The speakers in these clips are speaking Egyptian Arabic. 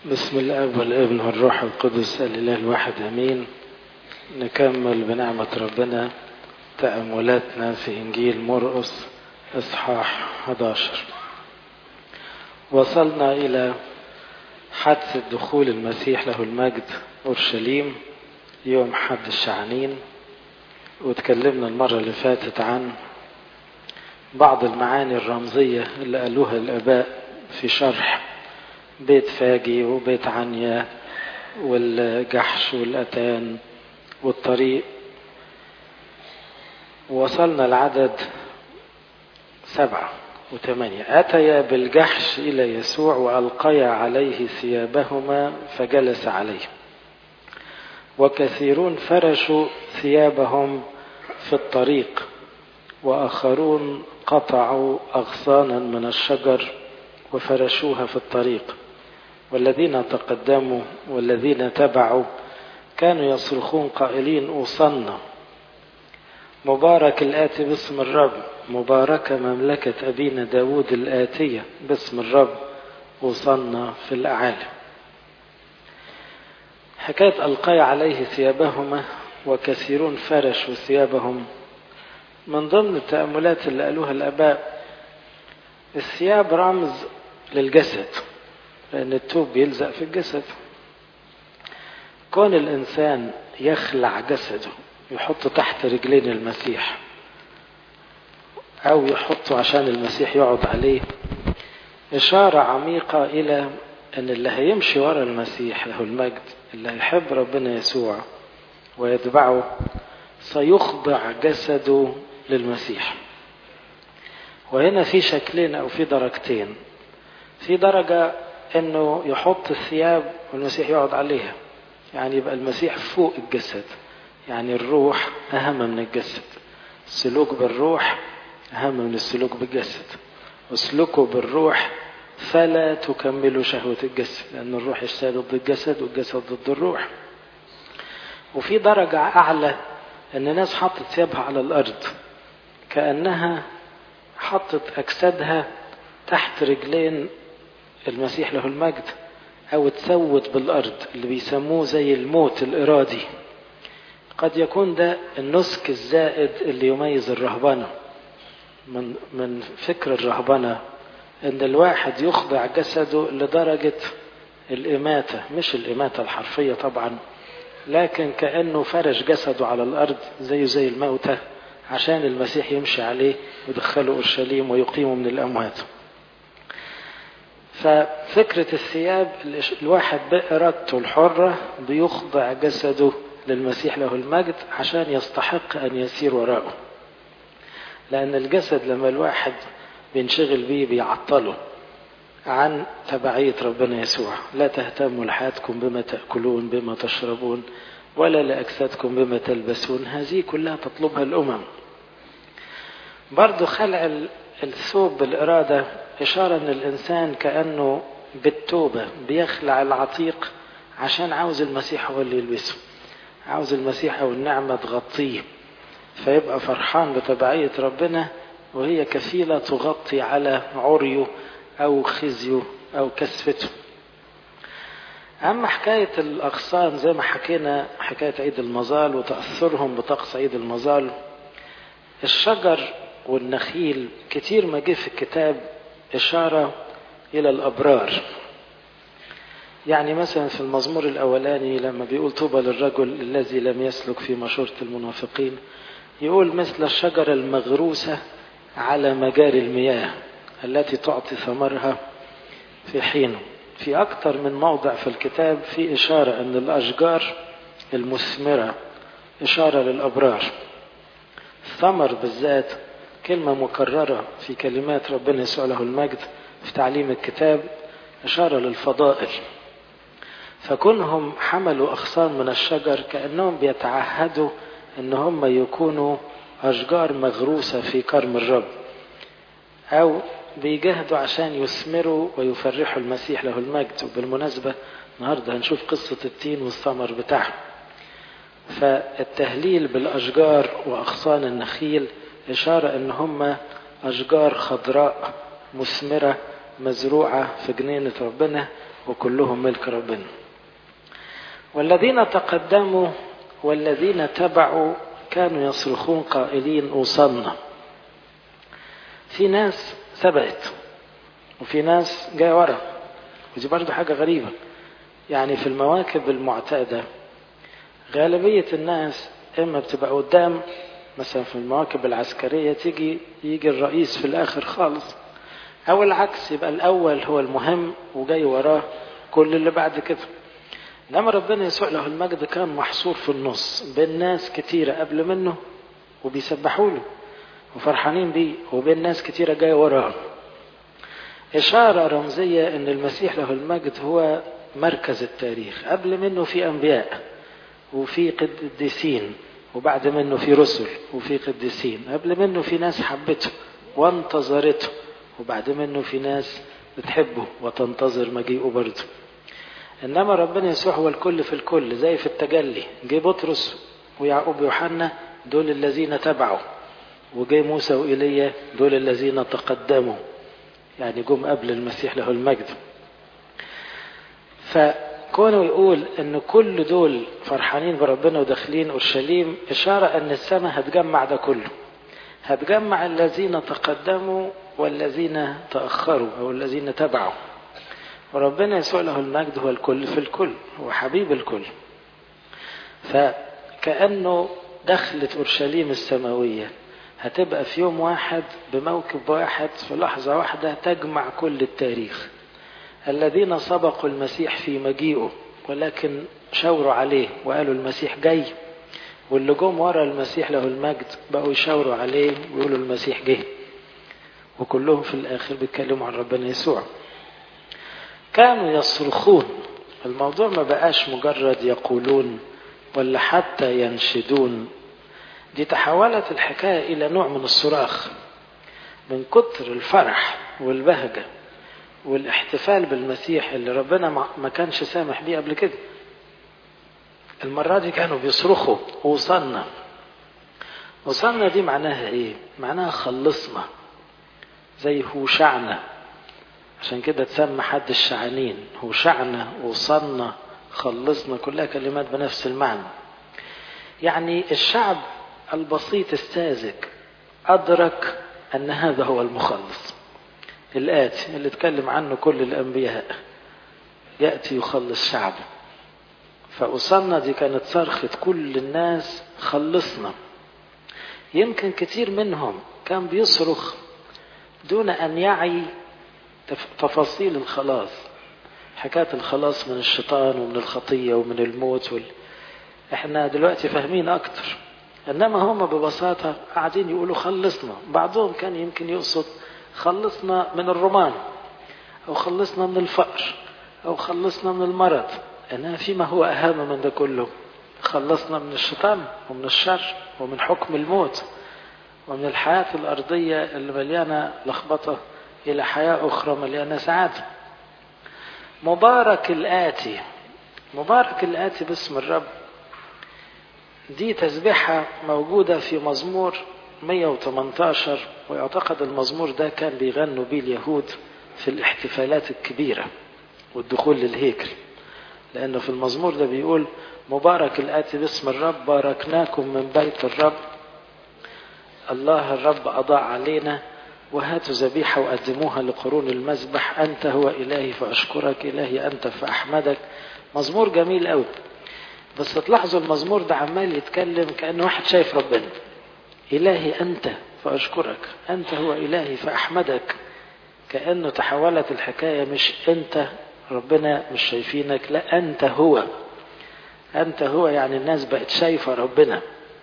بسم الاب والابن والروح القدس الاله الواحد امين نكمل بنعمه ربنا تاملاتنا في انجيل مرقس اصحاح 11 وصلنا الى حادثه دخول المسيح له المجد اورشليم يوم حد الشعانين وتكلمنا المره اللي فاتت عن بعض المعاني الرمزيه اللي قالوها الاباء في شرح بيت فاجي وبيت عنيا والجحش والأتان والطريق وصلنا العدد سبعة وثمانية أتيا بالجحش إلى يسوع وألقيا عليه ثيابهما فجلس عليه وكثيرون فرشوا ثيابهم في الطريق وآخرون قطعوا أغصانا من الشجر وفرشوها في الطريق والذين تقدموا والذين تبعوا كانوا يصرخون قائلين أوصلنا مبارك الآتي باسم الرب مباركة مملكة أبينا داود الآتية باسم الرب أوصلنا في الأعالي حكاية ألقي عليه ثيابهما وكثيرون فرشوا ثيابهم من ضمن التأملات اللي قالوها الآباء الثياب رمز للجسد لأن التوب بيلزق في الجسد كون الإنسان يخلع جسده يحطه تحت رجلين المسيح أو يحطه عشان المسيح يقعد عليه إشارة عميقة إلى أن اللي هيمشي ورا المسيح له المجد اللي هيحب ربنا يسوع ويتبعه سيخضع جسده للمسيح وهنا في شكلين او في درجتين في درجة انه يحط الثياب والمسيح يقعد عليها يعني يبقى المسيح فوق الجسد يعني الروح اهم من الجسد السلوك بالروح اهم من السلوك بالجسد اسلكوا بالروح فلا تكملوا شهوة الجسد لأن الروح يشتغل ضد الجسد والجسد ضد الروح وفي درجة أعلى أن ناس حطت ثيابها على الأرض كأنها حطت أجسادها تحت رجلين المسيح له المجد أو تسود بالأرض اللي بيسموه زي الموت الإرادي قد يكون ده النسك الزائد اللي يميز الرهبنة من من فكر الرهبنة إن الواحد يخضع جسده لدرجة الإماتة مش الإماتة الحرفية طبعا لكن كأنه فرش جسده على الأرض زيه زي الموتى عشان المسيح يمشي عليه ويدخله اورشليم ويقيمه من الاموات. ففكرة الثياب الواحد بإرادته الحرة بيخضع جسده للمسيح له المجد عشان يستحق أن يسير وراءه. لأن الجسد لما الواحد بينشغل بيه بيعطله عن تبعية ربنا يسوع لا تهتموا لحياتكم بما تأكلون بما تشربون ولا لأجسادكم بما تلبسون هذه كلها تطلبها الأمم برضو خلع الثوب بالإرادة إشارة أن الإنسان كأنه بالتوبة بيخلع العتيق عشان عاوز المسيح هو اللي يلبسه عاوز المسيح أو النعمة تغطيه فيبقى فرحان بتبعية ربنا وهي كفيلة تغطي على عريه أو خزيه أو كسفته أما حكاية الأغصان زي ما حكينا حكاية عيد المظال وتأثرهم بطقس عيد المظال الشجر والنخيل كتير ما جه في الكتاب إشارة إلى الأبرار يعني مثلا في المزمور الأولاني لما بيقول طوبى للرجل الذي لم يسلك في مشورة المنافقين يقول مثل الشجرة المغروسة على مجاري المياه التي تعطي ثمرها في حينه في أكثر من موضع في الكتاب في إشارة أن الأشجار المثمرة إشارة للأبرار الثمر بالذات كلمة مكررة في كلمات ربنا يسوع له المجد في تعليم الكتاب إشارة للفضائل فكونهم حملوا أغصان من الشجر كأنهم بيتعهدوا أن هم يكونوا أشجار مغروسة في كرم الرب أو بيجاهدوا عشان يثمروا ويفرحوا المسيح له المجد وبالمناسبة النهاردة هنشوف قصة التين والثمر بتاعه فالتهليل بالأشجار وأغصان النخيل إشارة أن هم أشجار خضراء مثمرة مزروعة في جنينة ربنا وكلهم ملك ربنا والذين تقدموا والذين تبعوا كانوا يصرخون قائلين أوصلنا في ناس سبقت وفي ناس جاية ورا ودي برضه حاجة غريبة يعني في المواكب المعتادة غالبية الناس إما بتبقى قدام مثلا في المواكب العسكرية تيجي يجي الرئيس في الآخر خالص أو العكس يبقى الأول هو المهم وجاي وراه كل اللي بعد كده لما ربنا يسوع له المجد كان محصور في النص بين ناس كتيرة قبل منه وبيسبحوا له وفرحانين بيه وبين ناس كتيرة جاية وراه إشارة رمزية أن المسيح له المجد هو مركز التاريخ قبل منه في أنبياء وفي قديسين وبعد منه في رسل وفي قديسين قبل منه في ناس حبته وانتظرته وبعد منه في ناس بتحبه وتنتظر مجيئه برضه انما ربنا يسوع هو الكل في الكل زي في التجلي جه بطرس ويعقوب ويوحنا دول الذين تبعوا وجه موسى وإيليا دول الذين تقدموا يعني جم قبل المسيح له المجد فكونه يقول ان كل دول فرحانين بربنا وداخلين اورشليم اشاره ان السماء هتجمع ده كله هتجمع الذين تقدموا والذين تاخروا او الذين تبعوا وربنا يسوع له المجد هو الكل في الكل هو حبيب الكل فكأنه دخلت أورشليم السماوية هتبقى في يوم واحد بموكب واحد في لحظة واحدة تجمع كل التاريخ الذين سبقوا المسيح في مجيئه ولكن شاوروا عليه وقالوا المسيح جاي واللي جم ورا المسيح له المجد بقوا يشاوروا عليه ويقولوا المسيح جه وكلهم في الآخر بيتكلموا عن ربنا يسوع كانوا يصرخون الموضوع ما بقاش مجرد يقولون ولا حتى ينشدون دي تحولت الحكاية إلى نوع من الصراخ من كتر الفرح والبهجة والاحتفال بالمسيح اللي ربنا ما كانش سامح بيه قبل كده المرة دي كانوا بيصرخوا وصلنا وصلنا دي معناها ايه معناها خلصنا زي هوشعنا عشان كده تسمى حد الشعانين هوشعنا وصلنا خلصنا كلها كلمات بنفس المعنى يعني الشعب البسيط الساذج أدرك أن هذا هو المخلص الآتي اللي اتكلم عنه كل الأنبياء يأتي يخلص شعبه فأصلنا دي كانت صرخة كل الناس خلصنا يمكن كتير منهم كان بيصرخ دون أن يعي تفاصيل الخلاص حكاية الخلاص من الشيطان ومن الخطية ومن الموت وال... احنا دلوقتي فاهمين أكتر إنما هم ببساطة قاعدين يقولوا خلصنا بعضهم كان يمكن يقصد خلصنا من الرومان أو خلصنا من الفقر أو خلصنا من المرض إنما فيما هو أهم من ده كله خلصنا من الشيطان ومن الشر ومن حكم الموت ومن الحياة الأرضية اللي مليانة لخبطة إلى حياة أخرى مليانة سعادة مبارك الآتي مبارك الآتي باسم الرب دي تسبيحة موجودة في مزمور 118 ويعتقد المزمور ده كان بيغنوا بيه اليهود في الاحتفالات الكبيرة والدخول للهيكل لأنه في المزمور ده بيقول مبارك الآتي باسم الرب باركناكم من بيت الرب الله الرب أضاع علينا وهاتوا ذبيحة وقدموها لقرون المذبح أنت هو إلهي فأشكرك إلهي أنت فأحمدك مزمور جميل قوي بس تلاحظوا المزمور ده عمال يتكلم كأنه واحد شايف ربنا إلهي أنت فأشكرك أنت هو إلهي فأحمدك كأنه تحولت الحكاية مش أنت ربنا مش شايفينك لا أنت هو أنت هو يعني الناس بقت شايفة ربنا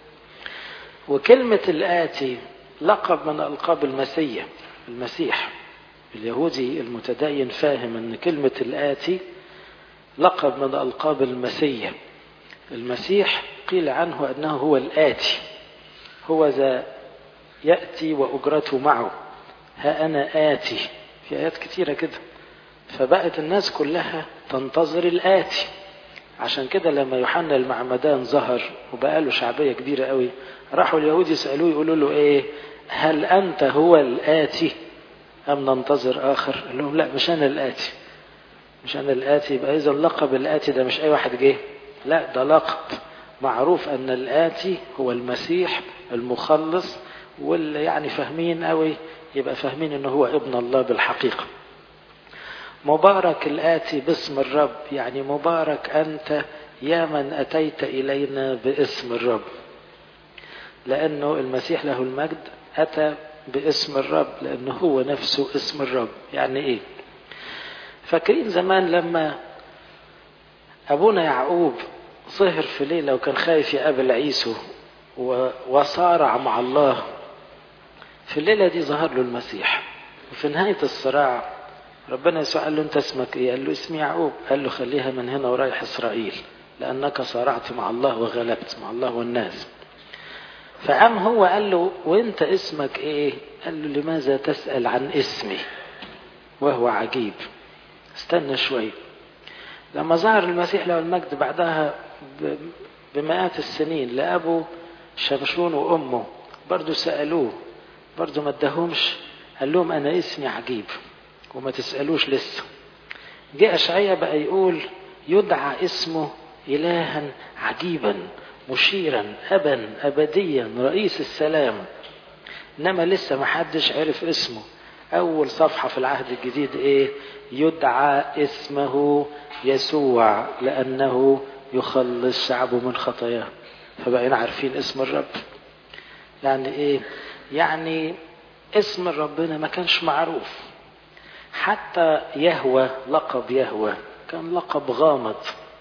وكلمة الآتي لقب من ألقاب المسيح المسيح اليهودي المتدين فاهم أن كلمة الآتي لقب من ألقاب المسيح المسيح قيل عنه أنه هو الآتي هو ذا يأتي وأجرته معه ها أنا آتي في آيات كتيرة كده فبقت الناس كلها تنتظر الآتي عشان كده لما يوحنا المعمدان ظهر وبقى له شعبية كبيرة قوي راحوا اليهود يسألوه يقولوا له ايه هل أنت هو الآتي أم ننتظر آخر قال لهم لا مش أنا الآتي مش أنا الآتي يبقى إذا اللقب الآتي ده مش أي واحد جه لا ده لقب معروف أن الآتي هو المسيح المخلص واللي يعني فاهمين قوي يبقى فاهمين أنه هو ابن الله بالحقيقة مبارك الآتي باسم الرب يعني مبارك أنت يا من أتيت إلينا باسم الرب لأنه المسيح له المجد أتى باسم الرب لأنه هو نفسه اسم الرب يعني إيه فاكرين زمان لما أبونا يعقوب سهر في ليلة وكان خايف يقابل عيسو وصارع مع الله في الليلة دي ظهر له المسيح وفي نهاية الصراع ربنا يسوع قال له انت اسمك ايه قال له اسمي يعقوب قال له خليها من هنا ورايح اسرائيل لانك صارعت مع الله وغلبت مع الله والناس فقام هو قال له وانت اسمك ايه قال له لماذا تسأل عن اسمي وهو عجيب استنى شوي لما ظهر المسيح له المجد بعدها بمئات السنين لأبو شمشون وأمه برضو سألوه برضو ما ادهمش قال لهم أنا اسمي عجيب وما تسألوش لسه جاء أشعيا بقى يقول يدعى اسمه إلها عجيبا مشيرا أبا أبديا رئيس السلام إنما لسه ما حدش عرف اسمه أول صفحة في العهد الجديد إيه يدعى اسمه يسوع لأنه يخلص شعبه من خطاياه فبقينا عارفين اسم الرب يعني إيه يعني اسم ربنا ما كانش معروف حتى يهوى لقب يهوى كان لقب غامض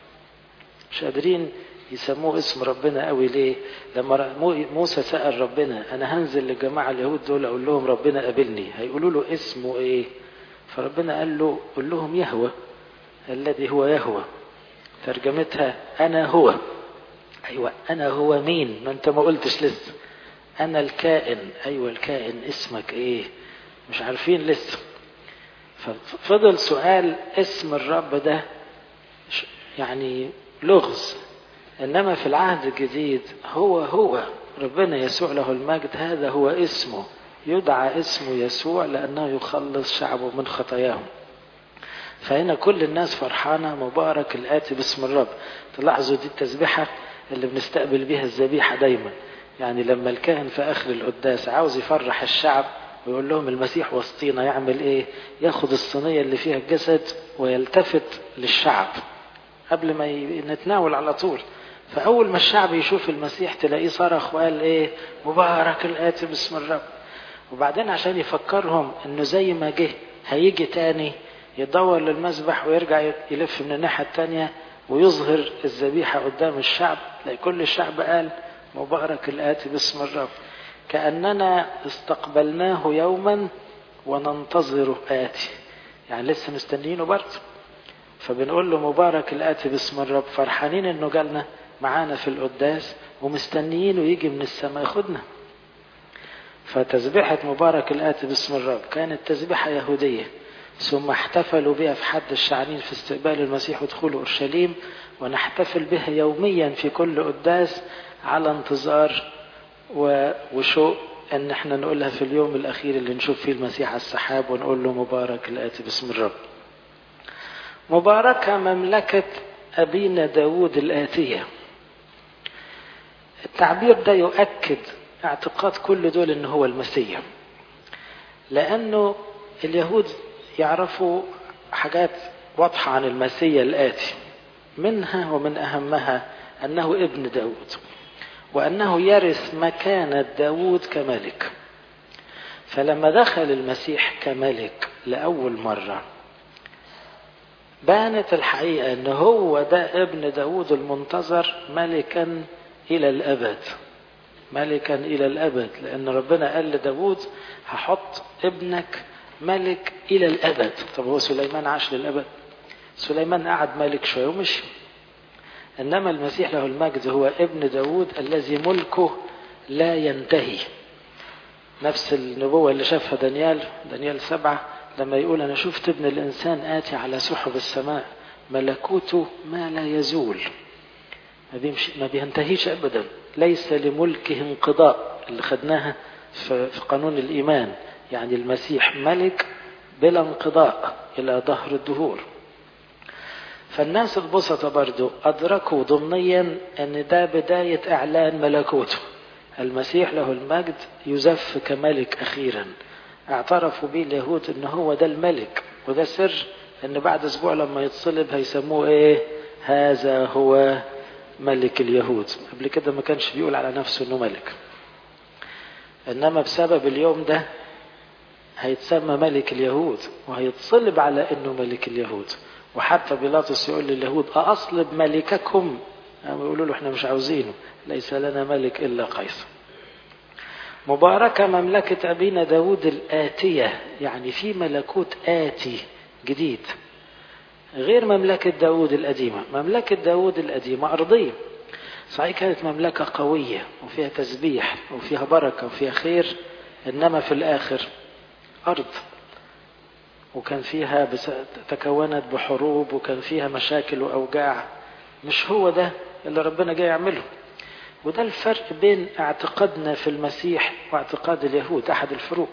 مش قادرين يسموه اسم ربنا قوي ليه لما موسى سأل ربنا أنا هنزل للجماعة اليهود دول أقول لهم ربنا قابلني هيقولوا له اسمه إيه فربنا قال له قل لهم يهوى الذي هو يهوى ترجمتها أنا هو أيوة أنا هو مين ما أنت ما قلتش لسه أنا الكائن أيوة الكائن اسمك إيه مش عارفين لسه ففضل سؤال اسم الرب ده يعني لغز إنما في العهد الجديد هو هو ربنا يسوع له المجد هذا هو اسمه يدعى اسمه يسوع لأنه يخلص شعبه من خطاياهم فهنا كل الناس فرحانة مبارك الآتي باسم الرب تلاحظوا دي التسبيحة اللي بنستقبل بيها الذبيحة دايما يعني لما الكاهن في آخر القداس عاوز يفرح الشعب ويقول لهم المسيح وسطينا يعمل ايه ياخد الصينية اللي فيها الجسد ويلتفت للشعب قبل ما نتناول على طول فأول ما الشعب يشوف المسيح تلاقيه صرخ وقال ايه مبارك الآتي باسم الرب وبعدين عشان يفكرهم انه زي ما جه هيجي تاني يدور للمذبح ويرجع يلف من الناحية التانية ويظهر الذبيحة قدام الشعب تلاقي كل الشعب قال مبارك الآتي باسم الرب كأننا استقبلناه يوما وننتظره آتي يعني لسه مستنيينه برضه فبنقول له مبارك الآتي باسم الرب فرحانين انه جالنا معانا في القداس ومستنيينه يجي من السماء ياخدنا فتسبيحة مبارك الآتي باسم الرب كانت تسبيحة يهودية ثم احتفلوا بها في حد الشعرين في استقبال المسيح ودخول أورشليم ونحتفل بها يوميا في كل قداس على انتظار وشوق ان احنا نقولها في اليوم الاخير اللي نشوف فيه المسيح على السحاب ونقول له مبارك الاتي باسم الرب مباركة مملكة أبينا داود الآتية التعبير ده يؤكد اعتقاد كل دول ان هو المسيح لانه اليهود يعرفوا حاجات واضحة عن المسيح الآتي منها ومن أهمها أنه ابن داود وأنه يرث مكانة داود كملك فلما دخل المسيح كملك لأول مرة بانت الحقيقة أن هو ده ابن داود المنتظر ملكا إلى الأبد ملكا إلى الأبد لأن ربنا قال لداود هحط ابنك ملك إلى الأبد طب هو سليمان عاش للأبد سليمان قعد ملك شوية ومشي إنما المسيح له المجد هو ابن داود الذي ملكه لا ينتهي نفس النبوة اللي شافها دانيال دانيال سبعة لما يقول أنا شفت ابن الإنسان آتي على سحب السماء ملكوته ما لا يزول ما, بيمشي ما بينتهيش أبدا ليس لملكه انقضاء اللي خدناها في قانون الإيمان يعني المسيح ملك بلا انقضاء إلى ظهر الدهور فالناس البسطة برضو أدركوا ضمنيا أن ده بداية إعلان ملكوته المسيح له المجد يزف كملك أخيرا اعترفوا به اليهود أن هو ده الملك وده سر أن بعد أسبوع لما يتصلب هيسموه إيه هذا هو ملك اليهود قبل كده ما كانش بيقول على نفسه أنه ملك إنما بسبب اليوم ده هيتسمى ملك اليهود وهيتصلب على أنه ملك اليهود وحتى بيلاطس يقول لليهود أصلب ملككم يعني يقولوا له احنا مش عاوزينه ليس لنا ملك إلا قيصر مباركة مملكة أبينا داود الآتية يعني في ملكوت آتي جديد غير مملكة داود القديمة مملكة داود القديمة أرضية صحيح كانت مملكة قوية وفيها تسبيح وفيها بركة وفيها خير إنما في الآخر أرض وكان فيها بس... تكونت بحروب وكان فيها مشاكل وأوجاع مش هو ده اللي ربنا جاي يعمله وده الفرق بين اعتقادنا في المسيح واعتقاد اليهود أحد الفروق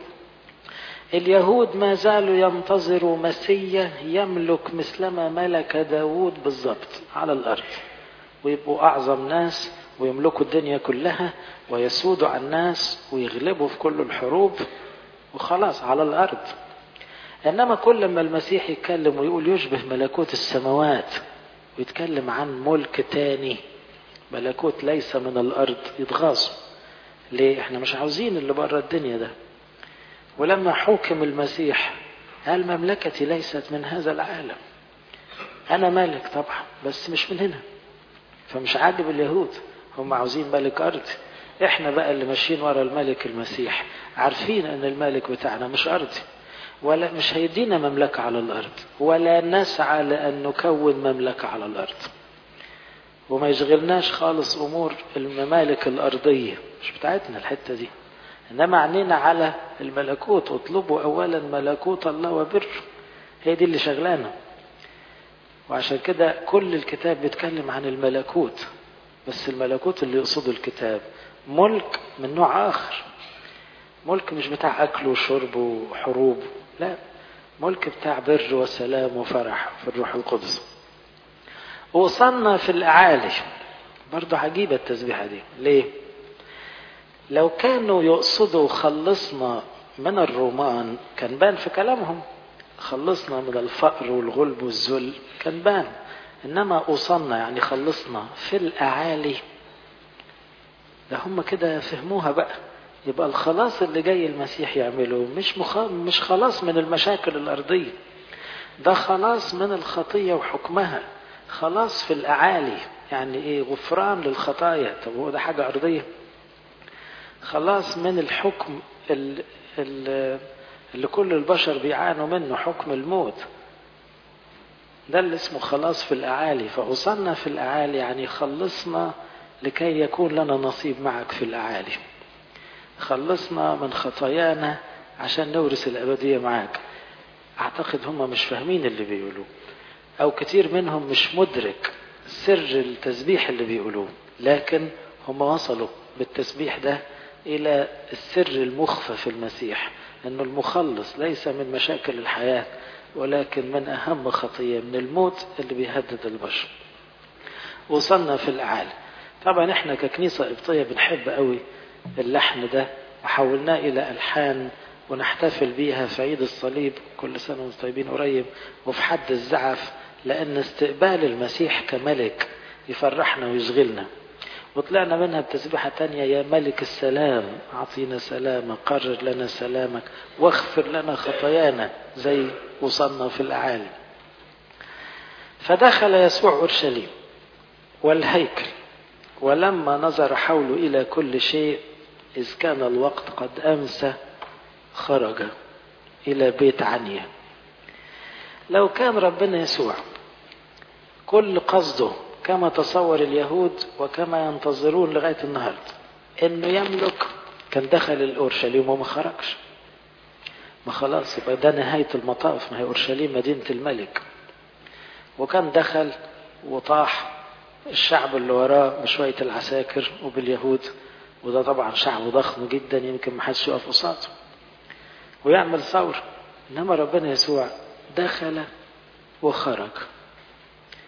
اليهود ما زالوا ينتظروا مسيا يملك مثلما ملك داود بالضبط على الأرض ويبقوا أعظم ناس ويملكوا الدنيا كلها ويسودوا على الناس ويغلبوا في كل الحروب وخلاص على الأرض إنما كل ما المسيح يتكلم ويقول يشبه ملكوت السماوات ويتكلم عن ملك تاني ملكوت ليس من الأرض يتغاظوا ليه احنا مش عاوزين اللي بره الدنيا ده ولما حكم المسيح قال مملكتي ليست من هذا العالم أنا ملك طبعا بس مش من هنا فمش عاجب اليهود هم عاوزين ملك أرضي احنا بقى اللي ماشيين ورا الملك المسيح عارفين ان الملك بتاعنا مش أرضي ولا مش هيدينا مملكة على الأرض ولا نسعى لأن نكون مملكة على الأرض وما يشغلناش خالص أمور الممالك الأرضية مش بتاعتنا الحتة دي إنما عنينا على الملكوت اطلبوا أولا ملكوت الله وبر هي دي اللي شغلانة وعشان كده كل الكتاب بيتكلم عن الملكوت بس الملكوت اللي يقصده الكتاب ملك من نوع آخر ملك مش بتاع أكل وشرب وحروب لا ملك بتاع بر وسلام وفرح في الروح القدس وصلنا في الأعالي برضه عجيبة التسبيحة دي ليه لو كانوا يقصدوا خلصنا من الرومان كان بان في كلامهم خلصنا من الفقر والغلب والذل كان بان انما اوصلنا يعني خلصنا في الاعالي ده هم كده فهموها بقى يبقى الخلاص اللي جاي المسيح يعمله مش مخ... مش خلاص من المشاكل الارضيه ده خلاص من الخطيه وحكمها خلاص في الاعالي يعني ايه غفران للخطايا طب هو ده حاجه ارضيه خلاص من الحكم اللي, اللي كل البشر بيعانوا منه حكم الموت ده اللي اسمه خلاص في الأعالي فأوصلنا في الأعالي يعني خلصنا لكي يكون لنا نصيب معك في الأعالي خلصنا من خطايانا عشان نورث الأبدية معاك أعتقد هم مش فاهمين اللي بيقولوه أو كتير منهم مش مدرك سر التسبيح اللي بيقولوه لكن هم وصلوا بالتسبيح ده إلى السر المخفى في المسيح أنه المخلص ليس من مشاكل الحياة ولكن من أهم خطية من الموت اللي بيهدد البشر وصلنا في الأعالي طبعا احنا ككنيسة قبطية بنحب قوي اللحن ده وحولناه إلى ألحان ونحتفل بيها في عيد الصليب كل سنة وانتم طيبين قريب وفي حد الزعف لأن استقبال المسيح كملك يفرحنا ويشغلنا وطلعنا منها بتسبيحة تانية يا ملك السلام أعطينا سلامك قرر لنا سلامك واغفر لنا خطايانا زي وصلنا في الأعالي فدخل يسوع أورشليم والهيكل ولما نظر حوله إلى كل شيء إذ كان الوقت قد أمسى خرج إلى بيت عنيا لو كان ربنا يسوع كل قصده كما تصور اليهود وكما ينتظرون لغاية النهاردة انه يملك كان دخل الاورشليم وما خرجش ما خلاص يبقى ده نهاية المطاف ما هي اورشليم مدينة الملك وكان دخل وطاح الشعب اللي وراه بشوية العساكر وباليهود وده طبعا شعب ضخم جدا يمكن ما حدش يقف قصاده ويعمل ثورة انما ربنا يسوع دخل وخرج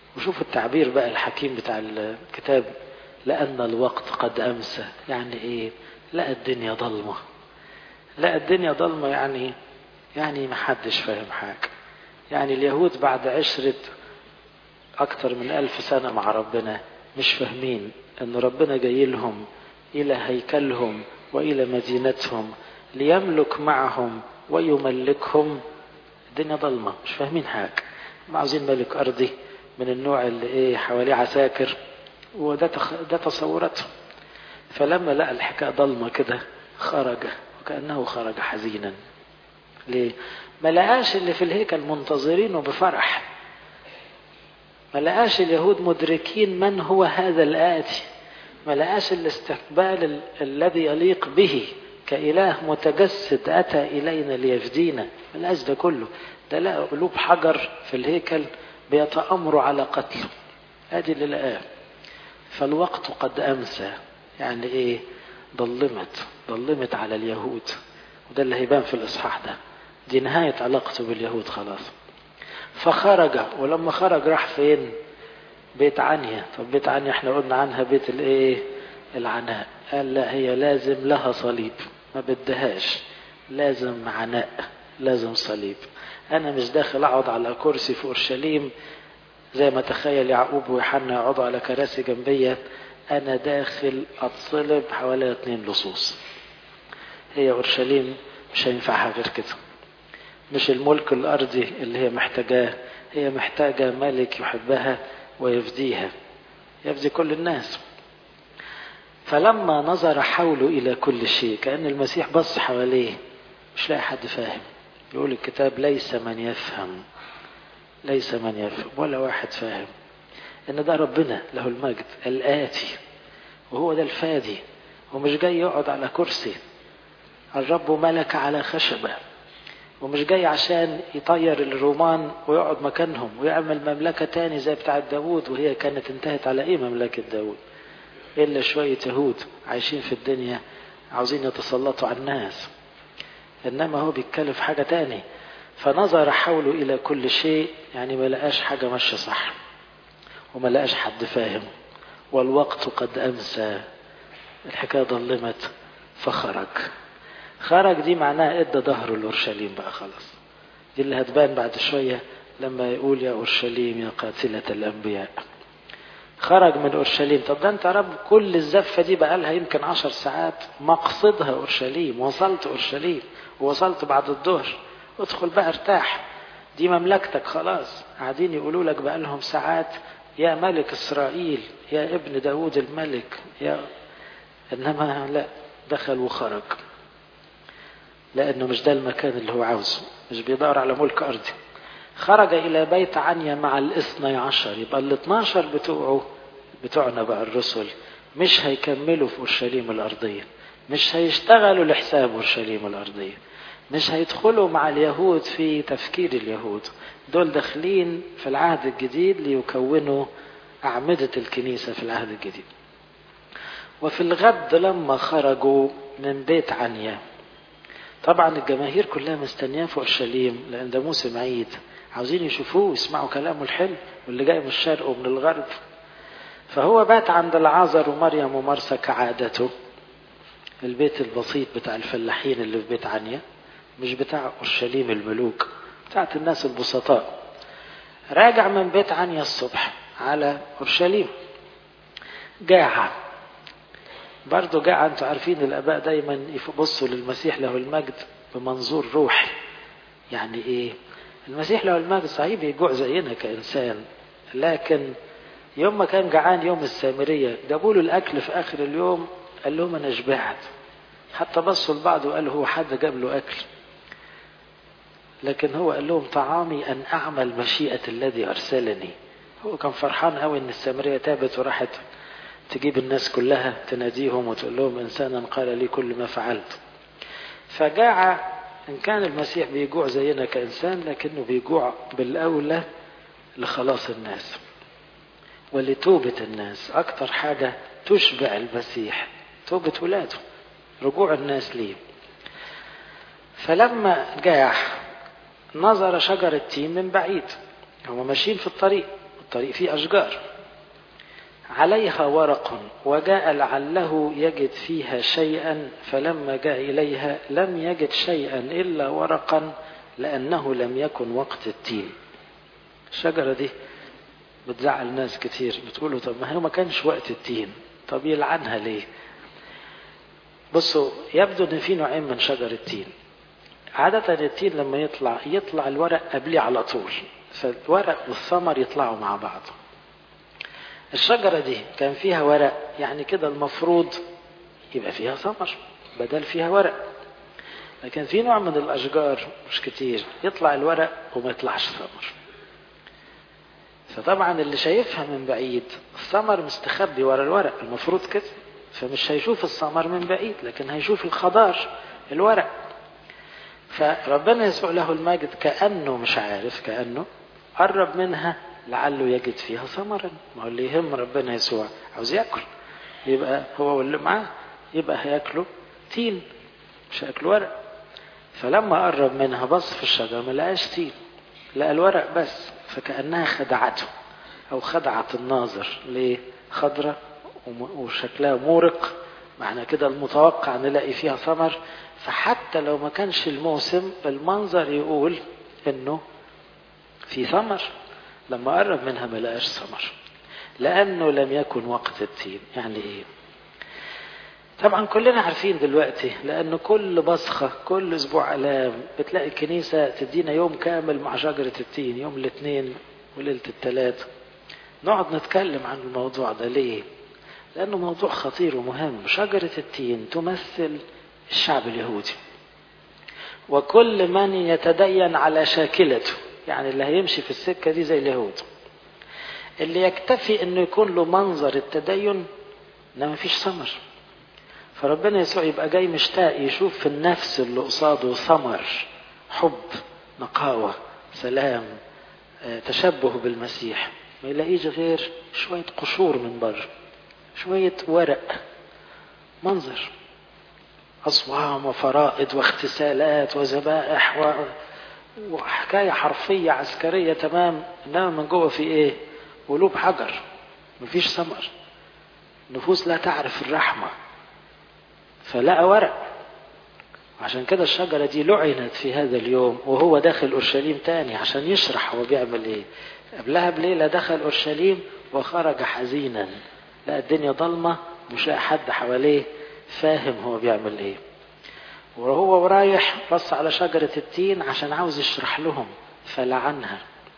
وشوفوا التعبير بقى الحكيم بتاع الكتاب لأن الوقت قد أمسى يعني إيه لقى الدنيا ضلمة لقى الدنيا ضلمة يعني يعني محدش فاهم حاجة يعني اليهود بعد عشرة أكثر من ألف سنة مع ربنا مش فاهمين أن ربنا جاي لهم إلى هيكلهم وإلى مدينتهم ليملك معهم ويملكهم الدنيا ضلمة مش فاهمين حاجة ما عاوزين ملك أرضي من النوع اللي إيه حواليه عساكر وده تخ... ده تصوراتهم فلما لقى الحكاية ضلمة كده خرج وكأنه خرج حزينا ليه؟ ما لقاش اللي في الهيكل منتظرينه بفرح ما لقاش اليهود مدركين من هو هذا الآتي ما لقاش الاستقبال ال... الذي يليق به كإله متجسد أتى إلينا ليفدينا ما لقاش ده كله ده لقى قلوب حجر في الهيكل بيتأمروا على قتله ادي اللي لقاه فالوقت قد امسى يعني ايه ضلمت ضلمت على اليهود وده اللي هيبان في الاصحاح ده دي نهاية علاقته باليهود خلاص فخرج ولما خرج راح فين بيت عنيا طب بيت عنيا احنا قلنا عنها بيت الايه العناء قال لا هي لازم لها صليب ما بدهاش لازم عناء لازم صليب انا مش داخل اقعد على كرسي في اورشليم زي ما تخيل يعقوب ويوحنا يقعدوا على كراسي جنبية انا داخل اتصلب حوالي اتنين لصوص هي اورشليم مش هينفعها غير كده مش الملك الارضي اللي هي محتاجاه هي محتاجة ملك يحبها ويفديها يفدي كل الناس فلما نظر حوله إلى كل شيء كأن المسيح بص حواليه مش لاقي حد فاهم يقول الكتاب ليس من يفهم ليس من يفهم ولا واحد فاهم ان ده ربنا له المجد الآتي وهو ده الفادي ومش جاي يقعد على كرسي الرب ملك على خشبة ومش جاي عشان يطير الرومان ويقعد مكانهم ويعمل مملكة تاني زي بتاعة داوود وهي كانت انتهت على ايه مملكة داوود إلا شوية يهود عايشين في الدنيا عاوزين يتسلطوا على الناس إنما هو بيتكلم في حاجة تاني فنظر حوله إلى كل شيء يعني ما لقاش حاجة ماشية صح وما لقاش حد فاهم والوقت قد أمسى الحكاية ظلمت فخرج خرج دي معناها ادى ظهره لأورشليم بقى خلاص دي اللي هتبان بعد شوية لما يقول يا أورشليم يا قاتلة الأنبياء خرج من أورشليم طب ده أنت يا رب كل الزفة دي بقى لها يمكن عشر ساعات مقصدها أورشليم وصلت أورشليم ووصلت بعد الظهر ادخل بقى ارتاح دي مملكتك خلاص قاعدين يقولوا لك بقى لهم ساعات يا ملك إسرائيل يا ابن داود الملك يا إنما لا دخل وخرج لأنه مش ده المكان اللي هو عاوزه مش بيدور على ملك أرضي خرج إلى بيت عنيا مع الاثني عشر يبقى ال 12 بتوعه بتوعنا بقى الرسل مش هيكملوا في أورشليم الأرضية مش هيشتغلوا لحساب أورشليم الأرضية مش هيدخلوا مع اليهود في تفكير اليهود دول داخلين في العهد الجديد ليكونوا أعمدة الكنيسة في العهد الجديد وفي الغد لما خرجوا من بيت عنيا طبعا الجماهير كلها مستنياه في اورشليم لان ده موسم عيد عاوزين يشوفوه ويسمعوا كلامه الحلو واللي جاي من الشرق ومن الغرب فهو بات عند العازر ومريم ومرسى كعادته البيت البسيط بتاع الفلاحين اللي في بيت عنيا مش بتاع اورشليم الملوك بتاعت الناس البسطاء راجع من بيت عنيا الصبح على اورشليم جاع برضه جاع انتوا عارفين الاباء دايما يبصوا للمسيح له المجد بمنظور روحي يعني ايه المسيح له المجد صحيح بيجوع زينا كانسان لكن يوم ما كان جعان يوم السامريه جابوا له الاكل في اخر اليوم قال لهم انا شبعت حتى بصوا لبعض وقالوا هو حد جاب له اكل لكن هو قال لهم طعامي ان اعمل مشيئه الذي ارسلني هو كان فرحان قوي ان السامريه تابت وراحت تجيب الناس كلها تناديهم وتقول لهم إنسانا قال لي كل ما فعلت فجاع إن كان المسيح بيجوع زينا كإنسان لكنه بيجوع بالأولى لخلاص الناس ولتوبة الناس أكتر حاجة تشبع المسيح توبة ولاده رجوع الناس ليه فلما جاع نظر شجر التين من بعيد هم ماشيين في الطريق الطريق فيه أشجار عليها ورق وجاء لعله يجد فيها شيئا فلما جاء إليها لم يجد شيئا إلا ورقا لأنه لم يكن وقت التين الشجرة دي بتزعل ناس كتير بتقولوا طب ما هو ما كانش وقت التين طب يلعنها ليه بصوا يبدو ان في نوعين من شجر التين عادة التين لما يطلع يطلع الورق قبليه على طول فالورق والثمر يطلعوا مع بعض الشجرة دي كان فيها ورق يعني كده المفروض يبقى فيها ثمر بدل فيها ورق لكن في نوع من الأشجار مش كتير يطلع الورق وما يطلعش ثمر فطبعا اللي شايفها من بعيد الثمر مستخبي ورا الورق المفروض كده فمش هيشوف الثمر من بعيد لكن هيشوف الخضار الورق فربنا يسوع له المجد كأنه مش عارف كأنه قرب منها لعله يجد فيها ثمرا ما هو اللي يهم ربنا يسوع عاوز ياكل يبقى هو واللي معاه يبقى هياكله تين مش هياكلوا ورق فلما قرب منها بص في الشجره ما لقاش تين لقى الورق بس فكأنها خدعته أو خدعت الناظر ليه؟ خضرة وشكلها مورق معنى كده المتوقع نلاقي فيها ثمر فحتى لو ما كانش الموسم المنظر يقول انه في ثمر لما قرب منها ما لقاش ثمر لانه لم يكن وقت التين يعني ايه طبعا كلنا عارفين دلوقتي لأن كل بصخة كل أسبوع ألام بتلاقي الكنيسة تدينا يوم كامل مع شجرة التين يوم الاثنين وليلة الثلاث نقعد نتكلم عن الموضوع ده ليه؟ لأنه موضوع خطير ومهم شجرة التين تمثل الشعب اليهودي وكل من يتدين على شاكلته يعني اللي هيمشي في السكة دي زي اليهود اللي يكتفي انه يكون له منظر التدين انما مفيش ثمر فربنا يسوع يبقى جاي مشتاق يشوف في النفس اللي قصاده ثمر حب نقاوة سلام تشبه بالمسيح ما يلاقيش غير شوية قشور من بره شوية ورق منظر أصوام وفرائض واغتسالات وذبائح و... وحكاية حرفية عسكرية تمام إنما من جوه في إيه؟ قلوب حجر مفيش ثمر نفوس لا تعرف الرحمة فلقى ورق عشان كده الشجرة دي لعنت في هذا اليوم وهو داخل أورشليم تاني عشان يشرح هو بيعمل إيه قبلها بليلة دخل أورشليم وخرج حزينا لقى الدنيا ضلمة مش لاقي حد حواليه فاهم هو بيعمل إيه وهو رايح بص على شجرة التين عشان عاوز يشرح لهم فلعنها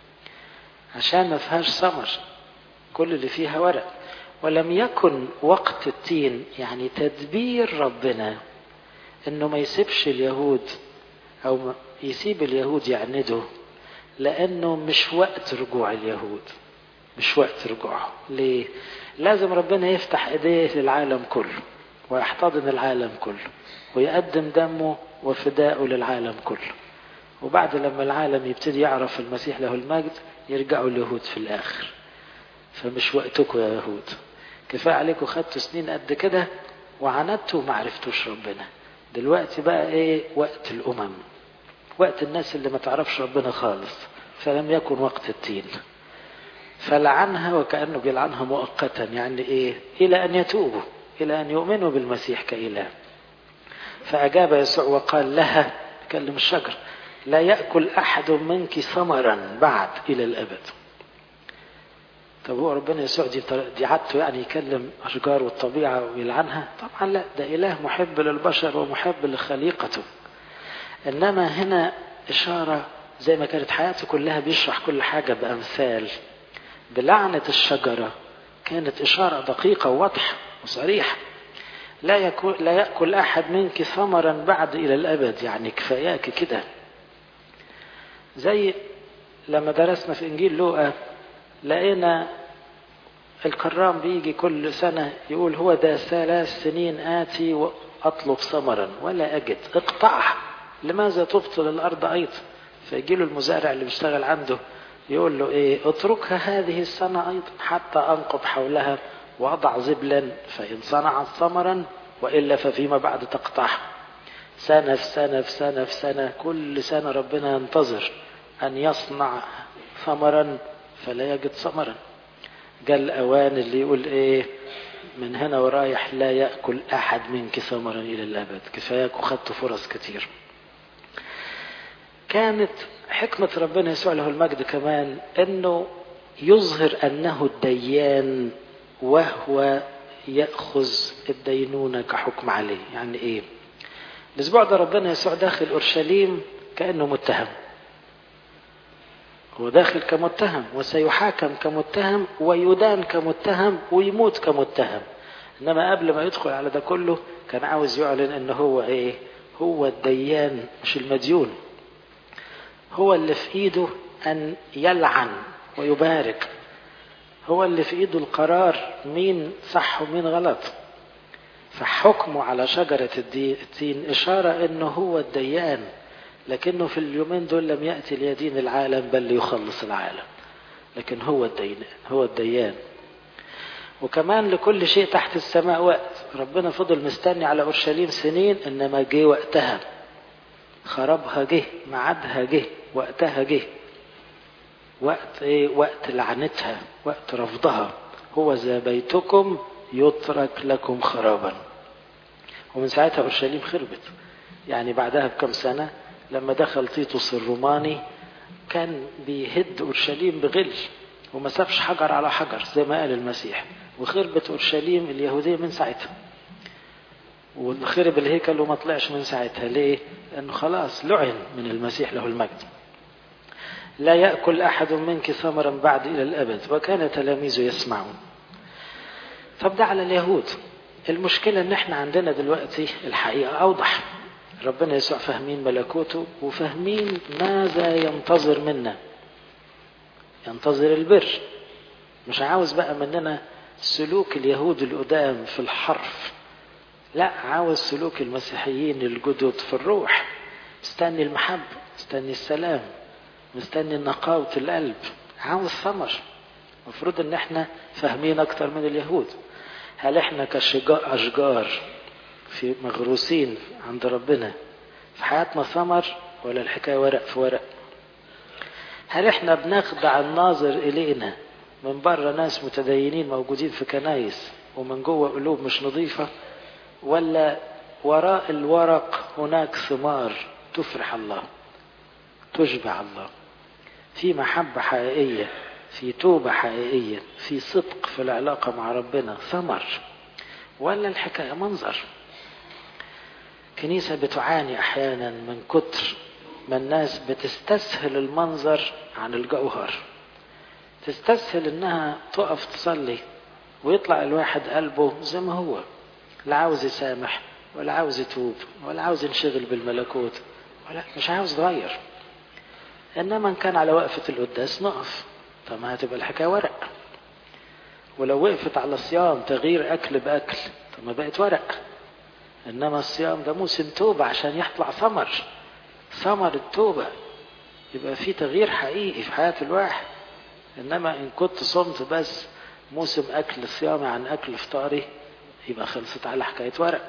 عشان ما فيهاش ثمر كل اللي فيها ورق ولم يكن وقت التين يعني تدبير ربنا انه ما يسيبش اليهود او يسيب اليهود يعندوا لانه مش وقت رجوع اليهود مش وقت رجوعهم ليه لازم ربنا يفتح ايديه للعالم كله ويحتضن العالم كله ويقدم دمه وفداءه للعالم كله وبعد لما العالم يبتدي يعرف المسيح له المجد يرجعوا اليهود في الاخر فمش وقتكم يا يهود كفايه عليكم خدتوا سنين قد كده وعندتوا وما عرفتوش ربنا دلوقتي بقى ايه وقت الامم وقت الناس اللي ما تعرفش ربنا خالص فلم يكن وقت التين فلعنها وكانه بيلعنها مؤقتا يعني ايه الى ان يتوبوا الى ان يؤمنوا بالمسيح كاله فاجاب يسوع وقال لها كلم الشجر لا ياكل احد منك ثمرا بعد الى الابد طب هو ربنا يسوع دي دي عادته يعني يكلم اشجار والطبيعه ويلعنها؟ طبعا لا ده اله محب للبشر ومحب لخليقته. انما هنا اشاره زي ما كانت حياته كلها بيشرح كل حاجه بامثال. بلعنه الشجره كانت اشاره دقيقه وواضحه وصريحه. لا يكون لا ياكل احد منك ثمرا بعد الى الابد يعني كفاياك كده. زي لما درسنا في انجيل لوقا لقينا الكرام بيجي كل سنة يقول هو ده ثلاث سنين آتي وأطلب ثمرا ولا أجد اقطعها لماذا تبطل الأرض أيضا فيجي له المزارع اللي بيشتغل عنده يقول له إيه اتركها هذه السنة أيضا حتى أنقض حولها وأضع زبلا فإن صنعت ثمرا وإلا ففيما بعد تقطعها سنة في سنة في سنة في سنة كل سنة ربنا ينتظر أن يصنع ثمرا فلا يجد ثمرا جاء الأوان اللي يقول إيه من هنا ورايح لا يأكل أحد منك ثمرا إلى الأبد كفاياك وخدت فرص كتير كانت حكمة ربنا يسوع له المجد كمان أنه يظهر أنه الديان وهو يأخذ الدينونة كحكم عليه يعني إيه الأسبوع ده ربنا يسوع داخل أورشليم كأنه متهم هو داخل كمتهم وسيحاكم كمتهم ويدان كمتهم ويموت كمتهم انما قبل ما يدخل على ده كله كان عاوز يعلن ان هو ايه هو الديان مش المديون هو اللي في ايده ان يلعن ويبارك هو اللي في ايده القرار مين صح ومين غلط فحكمه على شجرة التين إشارة أنه هو الديان لكنه في اليومين دول لم يأتي ليدين العالم بل ليخلص العالم لكن هو الدين هو الديان وكمان لكل شيء تحت السماء وقت ربنا فضل مستني على أورشليم سنين إنما جه وقتها خرابها جه ميعادها جه وقتها جه وقت ايه وقت لعنتها وقت رفضها هو ذا بيتكم يترك لكم خرابا ومن ساعتها اورشليم خربت يعني بعدها بكم سنه لما دخل تيتوس الروماني كان بيهد اورشليم بغل وما سابش حجر على حجر زي ما قال المسيح وخربت اورشليم اليهوديه من ساعتها وخرب الهيكل وما طلعش من ساعتها ليه؟ لانه خلاص لعن من المسيح له المجد لا يأكل أحد منك ثمرا بعد إلى الأبد وكان تلاميذه يسمعون طب ده على اليهود المشكلة ان احنا عندنا دلوقتي الحقيقة أوضح ربنا يسوع فاهمين ملكوته وفاهمين ماذا ينتظر منا ينتظر البر مش عاوز بقى مننا سلوك اليهود القدام في الحرف لا عاوز سلوك المسيحيين الجدد في الروح مستني المحبة مستني السلام مستني نقاوة القلب عاوز ثمر المفروض ان احنا فاهمين اكتر من اليهود هل احنا كشجار اشجار في مغروسين عند ربنا في حياتنا ثمر ولا الحكايه ورق في ورق هل احنا بنخدع الناظر الينا من بره ناس متدينين موجودين في كنايس ومن جوه قلوب مش نظيفه ولا وراء الورق هناك ثمار تفرح الله تشبع الله في محبة حقيقية في توبة حقيقية في صدق في العلاقة مع ربنا ثمر ولا الحكاية منظر كنيسة بتعاني أحيانا من كتر ما الناس بتستسهل المنظر عن الجوهر تستسهل انها تقف تصلي ويطلع الواحد قلبه زي ما هو لا عاوز يسامح ولا عاوز يتوب ولا عاوز ينشغل بالملكوت ولا مش عاوز يتغير انما ان كان على وقفة القداس نقف طب ما هتبقى الحكاية ورق ولو وقفت على صيام تغيير اكل باكل طب ما بقت ورق انما الصيام ده موسم توبة عشان يطلع ثمر ثمر التوبة يبقى في تغيير حقيقي في حياة الواحد انما ان كنت صمت بس موسم اكل صيامي عن اكل فطاري يبقى خلصت على حكاية ورق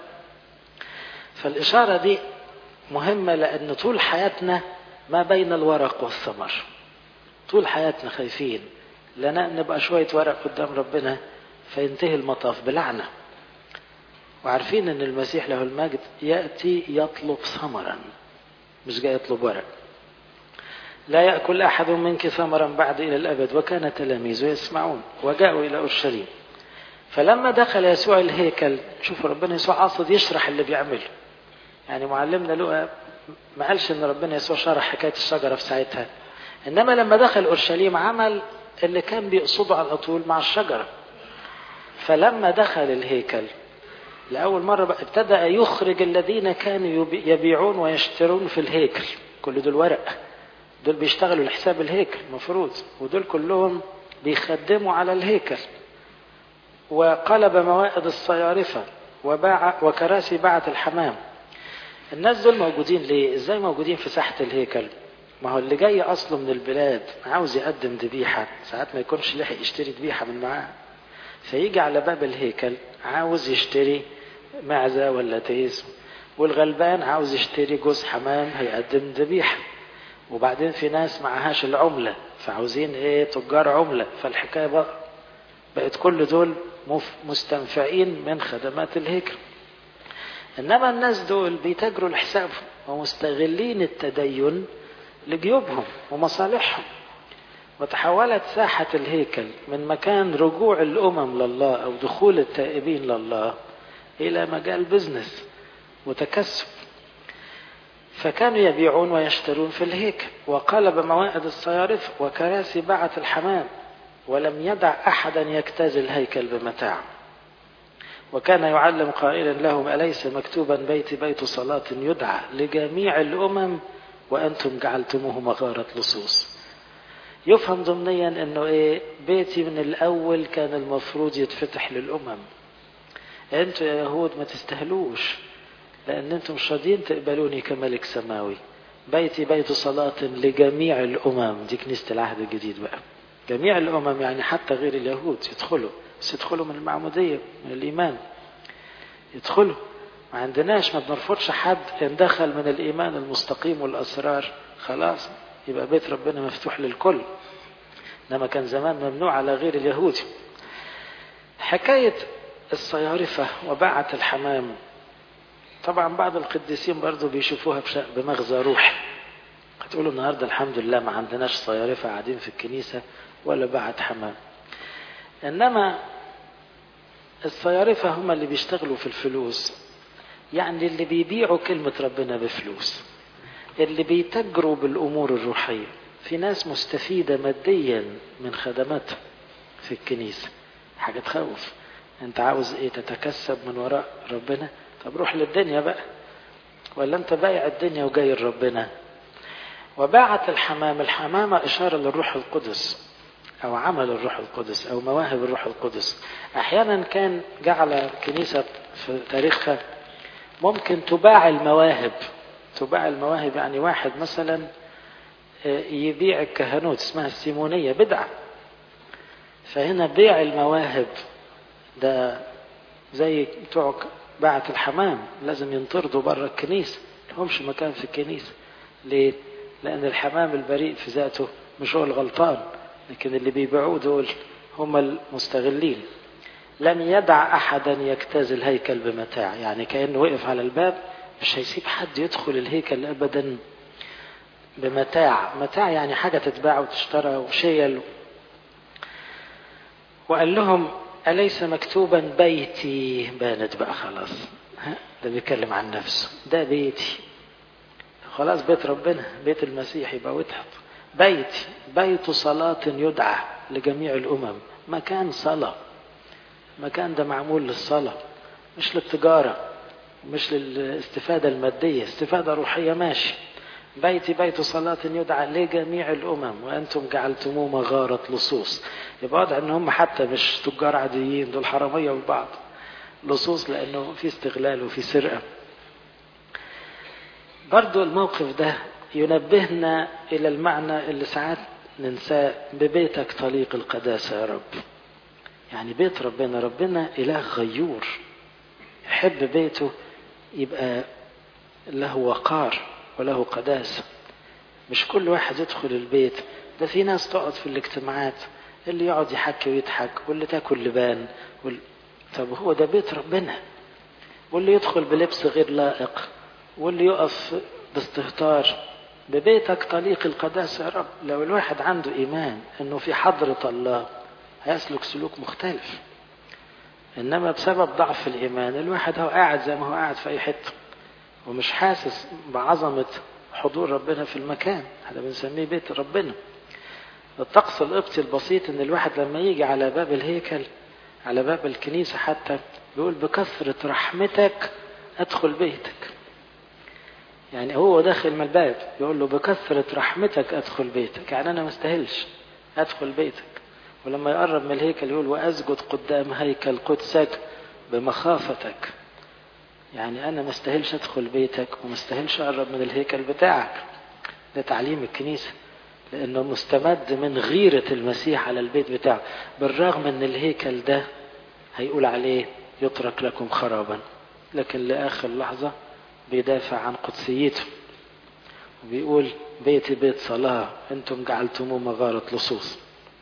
فالاشارة دي مهمة لان طول حياتنا ما بين الورق والثمر طول حياتنا خايفين لنا نبقى شوية ورق قدام ربنا فينتهي المطاف بلعنة وعارفين ان المسيح له المجد يأتي يطلب ثمرا مش جاي يطلب ورق لا يأكل أحد منك ثمرا بعد إلى الأبد وكان تلاميذه يسمعون وجاءوا إلى أورشليم فلما دخل يسوع الهيكل شوفوا ربنا يسوع قاصد يشرح اللي بيعمله يعني معلمنا لقى ما قالش ان ربنا يسوع شرح حكايه الشجره في ساعتها انما لما دخل اورشليم عمل اللي كان بيقصده على طول مع الشجره فلما دخل الهيكل لاول مره بقى ابتدا يخرج الذين كانوا يبيعون ويشترون في الهيكل كل دول ورق دول بيشتغلوا لحساب الهيكل المفروض ودول كلهم بيخدموا على الهيكل وقلب موائد الصيارفه وباع وكراسي باعة الحمام الناس دول موجودين ليه؟ ازاي موجودين في ساحة الهيكل؟ ما هو اللي جاي اصله من البلاد عاوز يقدم ذبيحة ساعات ما يكونش لحق يشتري ذبيحة من معاه فيجي على باب الهيكل عاوز يشتري معزة ولا تيس والغلبان عاوز يشتري جوز حمام هيقدم ذبيحة وبعدين في ناس معهاش العملة فعاوزين ايه تجار عملة فالحكاية بقى بقت كل دول مستنفعين من خدمات الهيكل انما الناس دول بيتاجروا لحسابهم ومستغلين التدين لجيوبهم ومصالحهم وتحولت ساحة الهيكل من مكان رجوع الأمم لله أو دخول التائبين لله إلى مجال بزنس وتكسب فكانوا يبيعون ويشترون في الهيكل وقلب موائد الصيارف وكراسي بعث الحمام ولم يدع أحدا يجتاز الهيكل بمتاع وكان يعلم قائلا لهم أليس مكتوبا بيت بيت صلاة يدعى لجميع الأمم وأنتم جعلتموه مغارة لصوص يفهم ضمنيا أنه إيه بيتي من الأول كان المفروض يتفتح للأمم أنتوا يا يهود ما تستهلوش لأن أنتم مش راضيين تقبلوني كملك سماوي بيتي بيت صلاة لجميع الأمم دي كنيسة العهد الجديد بقى جميع الأمم يعني حتى غير اليهود يدخلوا بس يدخلوا من المعمودية من الإيمان يدخلوا ما عندناش ما بنرفضش حد إن دخل من الإيمان المستقيم والأسرار خلاص يبقى بيت ربنا مفتوح للكل إنما كان زمان ممنوع على غير اليهود حكاية الصيارفة وباعة الحمام طبعا بعض القديسين برضو بيشوفوها بمغزى روحي هتقولوا النهاردة الحمد لله ما عندناش صيارفة قاعدين في الكنيسة ولا باعة حمام إنما الصيارفة هم اللي بيشتغلوا في الفلوس يعني اللي بيبيعوا كلمة ربنا بفلوس اللي بيتجروا بالأمور الروحية في ناس مستفيدة ماديا من خدماتها في الكنيسة حاجة تخوف انت عاوز ايه تتكسب من وراء ربنا طب روح للدنيا بقى ولا انت بايع الدنيا وجاي لربنا وباعت الحمام الحمامة إشارة للروح القدس أو عمل الروح القدس أو مواهب الروح القدس أحيانا كان جعل الكنيسة في تاريخها ممكن تباع المواهب تباع المواهب يعني واحد مثلا يبيع الكهنوت اسمها السيمونية بدعة فهنا بيع المواهب ده زي بتوع باعة الحمام لازم ينطردوا بره الكنيسة لهمش مكان في الكنيسة ليه؟ لأن الحمام البريء في ذاته مش هو الغلطان لكن اللي بيبيعوه دول هم المستغلين لم يدع أحدا يجتاز الهيكل بمتاع يعني كأنه وقف على الباب مش هيسيب حد يدخل الهيكل أبدا بمتاع متاع يعني حاجة تتباع وتشترى وشيل وقال لهم أليس مكتوبا بيتي بانت بقى خلاص ده بيتكلم عن نفسه ده بيتي خلاص بيت ربنا بيت المسيح يبقى وضحت بيتي بيت صلاة يدعى لجميع الأمم مكان صلاة مكان ده معمول للصلاة مش للتجارة مش للاستفادة المادية استفادة روحية ماشي بيتي بيت صلاة يدعى لجميع الأمم وأنتم جعلتموه مغارة لصوص يبقى واضح إن هم حتى مش تجار عاديين دول حرامية والبعض لصوص لأنه في استغلال وفي سرقة برضو الموقف ده ينبهنا إلى المعنى اللي ساعات ننساه ببيتك طليق القداسة يا رب يعني بيت ربنا ربنا إله غيور يحب بيته يبقى له وقار وله قداسة مش كل واحد يدخل البيت ده في ناس تقعد في الاجتماعات اللي يقعد يحكي ويضحك واللي تاكل لبان وال... طب هو ده بيت ربنا واللي يدخل بلبس غير لائق واللي يقف باستهتار ببيتك طليق القداسة يا رب لو الواحد عنده إيمان أنه في حضرة الله هيسلك سلوك مختلف إنما بسبب ضعف الإيمان الواحد هو قاعد زي ما هو قاعد في أي حتة ومش حاسس بعظمة حضور ربنا في المكان هذا بنسميه بيت ربنا الطقس القبطي البسيط ان الواحد لما يجي على باب الهيكل على باب الكنيسة حتى بيقول بكثرة رحمتك ادخل بيتك يعني هو داخل من الباب يقول له بكثرة رحمتك ادخل بيتك يعني انا ما استاهلش ادخل بيتك ولما يقرب من الهيكل يقول واسجد قدام هيكل قدسك بمخافتك يعني انا ما استاهلش ادخل بيتك وما استاهلش اقرب من الهيكل بتاعك ده تعليم الكنيسه لانه مستمد من غيره المسيح على البيت بتاعه بالرغم ان الهيكل ده هيقول عليه يترك لكم خرابا لكن لاخر لحظه بيدافع عن قدسيته بيقول بيتي بيت صلاة أنتم جعلتموه مغارة لصوص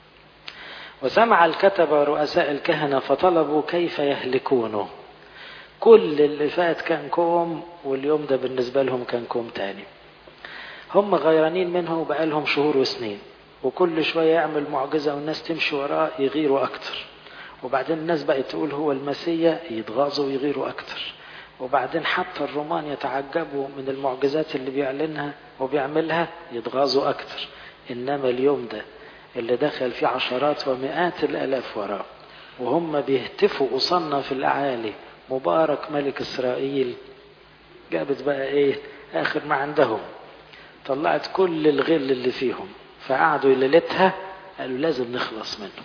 وسمع الكتبة ورؤساء الكهنة فطلبوا كيف يهلكونه كل اللي فات كان كوم واليوم ده بالنسبة لهم كان كوم تاني هم غيرانين منه وبقالهم شهور وسنين وكل شوية يعمل معجزة والناس تمشي وراه يغيروا أكتر وبعدين الناس بقت تقول هو المسيا يتغاظوا ويغيروا أكتر وبعدين حتى الرومان يتعجبوا من المعجزات اللي بيعلنها وبيعملها يتغاظوا أكتر إنما اليوم ده اللي دخل فيه عشرات ومئات الآلاف وراه وهم بيهتفوا وصلنا في الأعالي مبارك ملك إسرائيل جابت بقى إيه آخر ما عندهم طلعت كل الغل اللي فيهم فقعدوا ليلتها قالوا لازم نخلص منه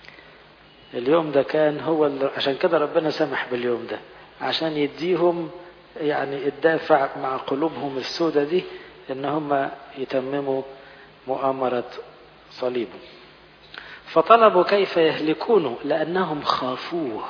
اليوم ده كان هو اللي عشان كده ربنا سمح باليوم ده عشان يديهم يعني الدافع مع قلوبهم السودة دي ان هم يتمموا مؤامرة صليبه فطلبوا كيف يهلكونه لأنهم خافوه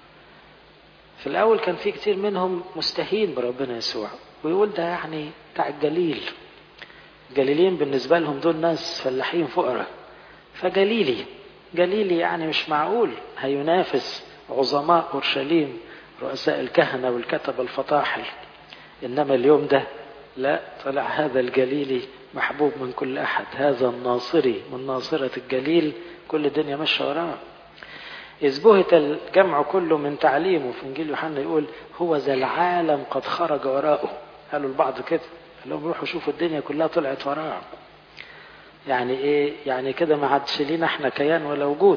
في الأول كان في كتير منهم مستهين بربنا يسوع ويقول ده يعني بتاع الجليل جليلين بالنسبة لهم دول ناس فلاحين فقراء فجليلي جليلي يعني مش معقول هينافس عظماء أورشليم رؤساء الكهنة والكتبة الفطاحل إنما اليوم ده لا طلع هذا الجليلي محبوب من كل أحد هذا الناصري من ناصرة الجليل كل الدنيا ماشية وراه إذ بهت الجمع كله من تعليمه في إنجيل يوحنا يقول هو ذا العالم قد خرج وراءه قالوا البعض كده قال لهم روحوا شوفوا الدنيا كلها طلعت وراه يعني ايه يعني كده ما عادش لينا احنا كيان ولا وجود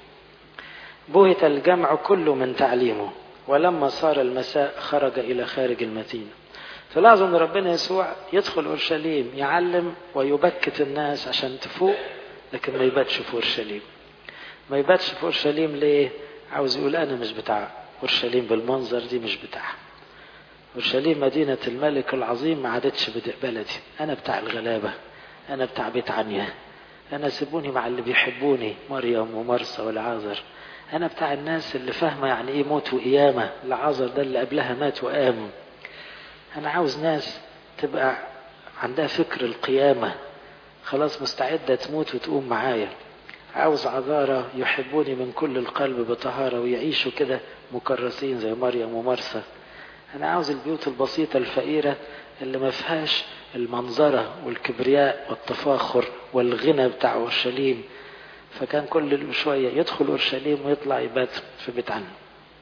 بهت الجمع كله من تعليمه ولما صار المساء خرج الى خارج المدينه فلاحظوا ان ربنا يسوع يدخل اورشليم يعلم ويبكت الناس عشان تفوق لكن ما يباتش في اورشليم ما يباتش في اورشليم ليه عاوز يقول انا مش بتاع اورشليم بالمنظر دي مش بتاعها اورشليم مدينه الملك العظيم ما عادتش بلدي انا بتاع الغلابه انا بتاع بيت عنيا انا سيبوني مع اللي بيحبوني مريم ومرسى والعازر انا بتاع الناس اللي فاهمه يعني ايه موت وقيامه العازر ده اللي قبلها مات وقام انا عاوز ناس تبقى عندها فكر القيامه خلاص مستعده تموت وتقوم معايا عاوز عذارى يحبوني من كل القلب بطهاره ويعيشوا كده مكرسين زي مريم ومرسى انا عاوز البيوت البسيطه الفقيره اللي ما فيهاش المنظرة والكبرياء والتفاخر والغنى بتاع أورشليم فكان كل شوية يدخل أورشليم ويطلع يبات في بيت عنه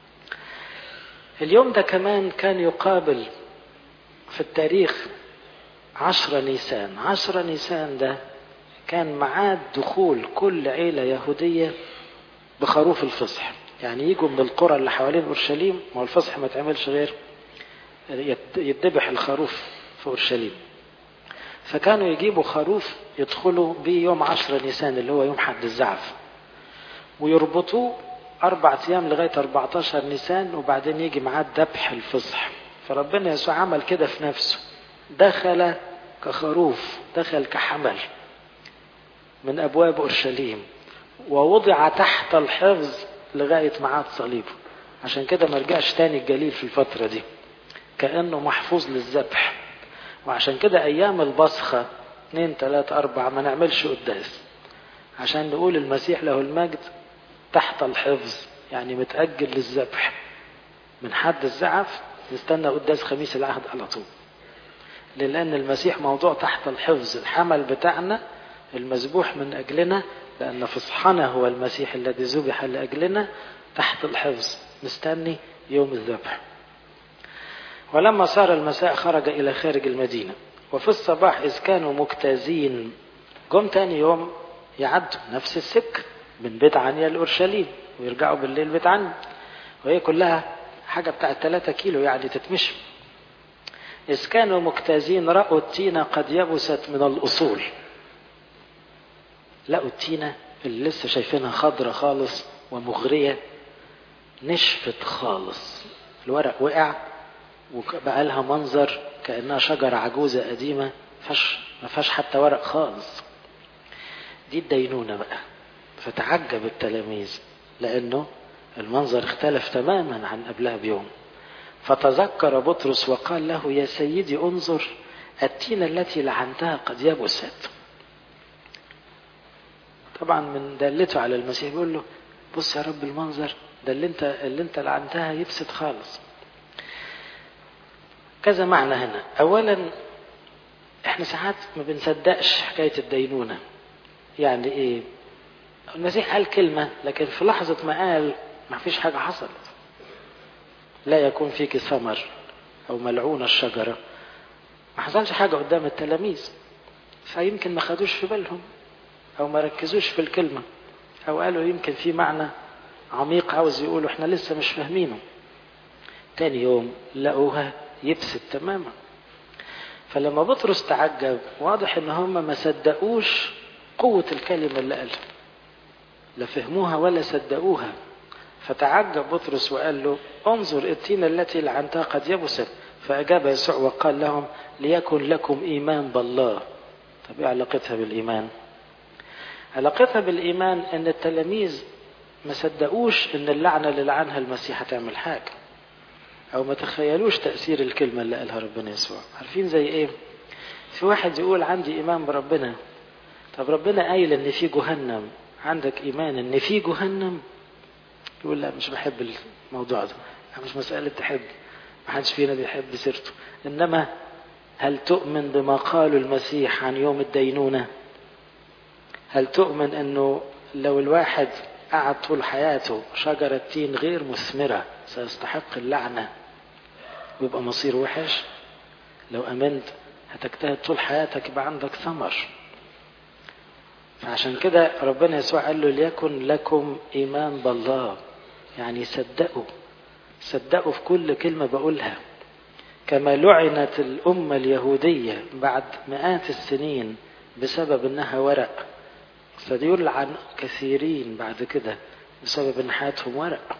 اليوم ده كمان كان يقابل في التاريخ عشرة نيسان عشرة نيسان ده كان معاد دخول كل عيلة يهودية بخروف الفصح يعني يجوا من القرى اللي حوالين أورشليم ما هو الفصح ما تعملش غير يتذبح الخروف في أورشليم فكانوا يجيبوا خروف يدخلوا بيه يوم عشر نيسان اللي هو يوم حد الزعف ويربطوه أربع أيام لغاية 14 نيسان وبعدين يجي معاه ذبح الفصح فربنا يسوع عمل كده في نفسه دخل كخروف دخل كحمل من أبواب أورشليم ووضع تحت الحفظ لغاية معاد صليبه عشان كده ما رجعش تاني الجليل في الفترة دي كأنه محفوظ للذبح وعشان كده أيام البصخة اثنين ثلاثة أربعة ما نعملش قداس عشان نقول المسيح له المجد تحت الحفظ يعني متأجل للذبح من حد الزعف نستنى قداس خميس العهد على طول لأن المسيح موضوع تحت الحفظ الحمل بتاعنا المذبوح من أجلنا لأن فصحنا هو المسيح الذي ذبح لأجلنا تحت الحفظ نستني يوم الذبح ولما صار المساء خرج إلى خارج المدينة وفي الصباح إذ كانوا مجتازين جم تاني يوم يعدوا نفس السكة من بيت عنيا لأورشليم ويرجعوا بالليل بيت عنيا وهي كلها حاجة بتاعت 3 كيلو يعني تتمشي إذ كانوا مجتازين رأوا التينة قد يبست من الأصول لقوا التينة اللي لسه شايفينها خضرة خالص ومغرية نشفت خالص الورق وقع وبقى لها منظر كأنها شجرة عجوزة قديمة فش ما فيهاش حتى ورق خالص دي الدينونة بقى فتعجب التلاميذ لأنه المنظر اختلف تماما عن قبلها بيوم فتذكر بطرس وقال له يا سيدي انظر التين التي لعنتها قد يبست طبعا من دلته على المسيح بيقول له بص يا رب المنظر ده اللي انت اللي انت لعنتها يبسط خالص كذا معنى هنا اولا احنا ساعات ما بنصدقش حكايه الدينونه يعني ايه المسيح قال كلمه لكن في لحظه ما قال ما فيش حاجه حصلت لا يكون فيك ثمر او ملعونه الشجره ما حصلش حاجه قدام التلاميذ فيمكن ما خدوش في بالهم او ما ركزوش في الكلمه او قالوا يمكن في معنى عميق عاوز يقولوا احنا لسه مش فاهمينه تاني يوم لقوها يبست تماما فلما بطرس تعجب واضح ان هم ما صدقوش قوة الكلمة اللي قالها لا فهموها ولا صدقوها فتعجب بطرس وقال له انظر التين التي لعنتها قد يبست فأجاب يسوع وقال لهم ليكن لكم إيمان بالله طب ايه علاقتها بالإيمان علاقتها بالإيمان ان التلاميذ ما صدقوش ان اللعنة اللي لعنها المسيح هتعمل حاجة او ما تخيلوش تأثير الكلمة اللي قالها ربنا يسوع عارفين زي ايه في واحد يقول عندي ايمان بربنا طب ربنا قايل ان في جهنم عندك ايمان ان في جهنم يقول لا مش بحب الموضوع ده مش مسألة تحب ما حدش فينا بيحب سيرته انما هل تؤمن بما قاله المسيح عن يوم الدينونة هل تؤمن انه لو الواحد قعد طول حياته شجرة تين غير مثمرة سيستحق اللعنة ويبقى مصير وحش لو أمنت هتجتهد طول حياتك يبقى عندك ثمر فعشان كده ربنا يسوع قال له ليكن لكم إيمان بالله يعني صدقوا صدقوا في كل كلمة بقولها كما لعنت الأمة اليهودية بعد مئات السنين بسبب إنها ورق فيلعن كثيرين بعد كده بسبب ان حياتهم ورق